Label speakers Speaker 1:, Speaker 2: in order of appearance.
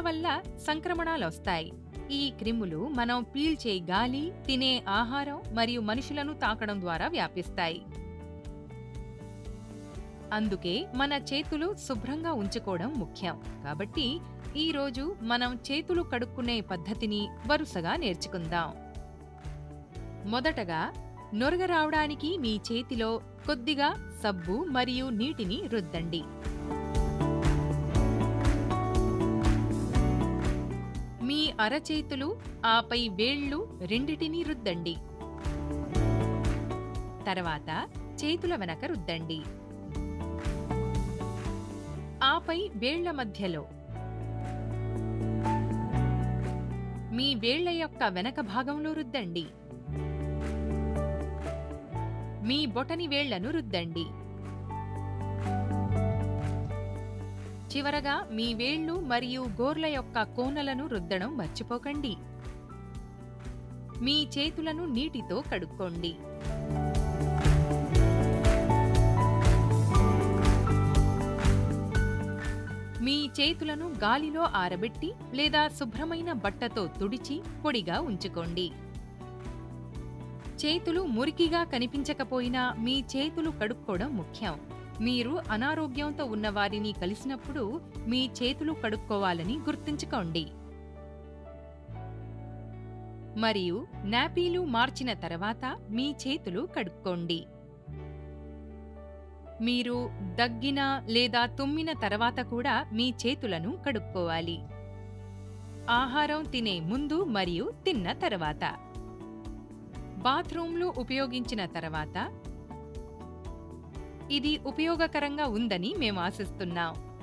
Speaker 1: వల్ల సంక్రమణాలొస్తాయి ఈ క్రిములు మనం పీల్చే గాలి తినే ఆహారం మరియు మనుషులను తాకడం ద్వారా వ్యాపిస్తాయి అందుకే మన చేతులు శుభ్రంగా ఉంచుకోవడం ముఖ్యం కాబట్టి ఈ రోజు మనం చేతులు కడుక్కునే పద్ధతిని వరుసగా నేర్చుకుందాం మొదటగా నొరగ రావడానికి మీ చేతిలో కొద్దిగా సబ్బు మరియు నీటిని రుద్దండి మీ అరచేతులు ఆపై వేళ్ళు రెండిటిని రుద్దండి తర్వాత చేతుల వెనక రుద్దండి ఆపై వేళ్ల మధ్యలో మీ వేళ్ల యొక్క వెనక భాగంలో రుద్దండి మీ బొటని వేళ్లను రుద్దండి చివరగా మీ వేళ్లు మరియు గోర్ల యొక్క కోనలను రుద్దడం మర్చిపోకండి మీ చేతులను నీటితో కడుక్కోండి మీ చేతులను గాలిలో ఆరబెట్టి లేదా శుభ్రమైన బట్టతో తుడిచి పొడిగా ఉంచుకోండి చేతులు మురికిగా కనిపించకపోయినా మీ చేతులు కడుక్కోవడం ముఖ్యం మీరు అనారోగ్యంతో ఉన్న వారిని కలిసినప్పుడు మీ చేతులు కడుక్కోవాలని గుర్తుంచుకోండి మరియు నాపీలు మార్చిన తర్వాత మీ చేతులు కడుక్కోండి మీరు దగ్గిన లేదా తుమ్మిన తర్వాత కూడా మీ చేతులను కడుక్కోవాలి ఆహారం తినే ముందు మరియు తిన్న తర్వాత బాత్రూంలు ఉపయోగించిన తర్వాత ఇది ఉపయోగకరంగా ఉందని మేము ఆశిస్తున్నాం